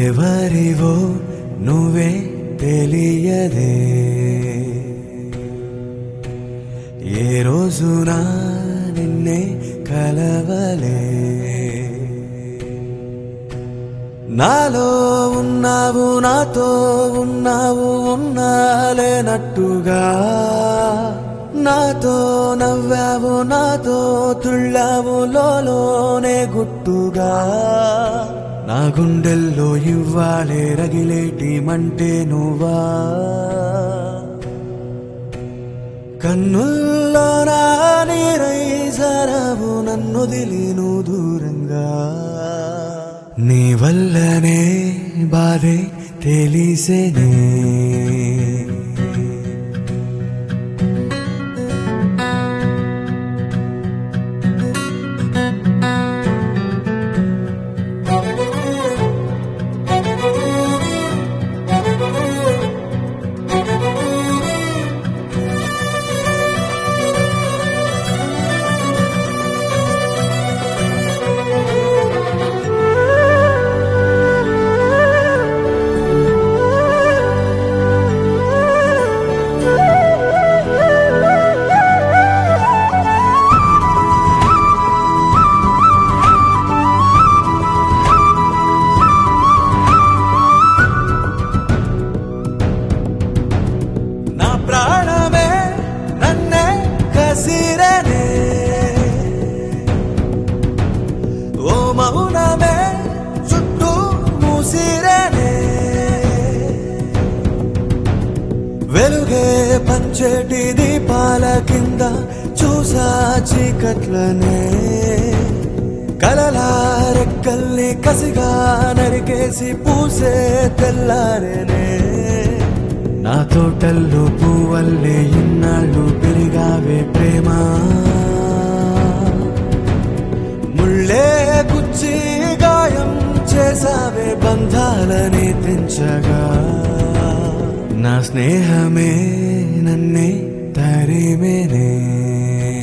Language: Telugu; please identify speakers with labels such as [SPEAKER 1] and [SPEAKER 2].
[SPEAKER 1] ఎవరివో నువ్వే తెలియదే ఏ రోజున నిన్నే కలవలే నాలో ఉన్నావు నాతో ఉన్నావు ఉన్నాలేనట్టుగా నాతో నవ్వావు నాతో తుళ్ళావు లోనే గుట్టుగా నా గుండెల్లో ఇవ్వాలే రగిలేటి మంటే నువ్వా కన్నుల్లో నా నీరై జరావు నన్ను దిలీను దూరంగా నీ వల్లనే బాధే తెలిసేనే నా ప్రాణమే నన్నే కసిరనే ఓ మౌనమే చుట్టూ మూసిరనే వెలుగే పంచేటి దీపాల కింద చూసా చీకట్లనే కలలా రెక్కల్ని కసిగా నరికేసి పూసే తెల్లారేనే నా తోటల్లో పువ్వల్లే ఇన్నాళ్ళు పెరిగావే ప్రేమ ముళ్ళే గుచ్చి గాయం చేసావే బంధాలని తెంచగా నా స్నేహమే నన్నే తరిమేనే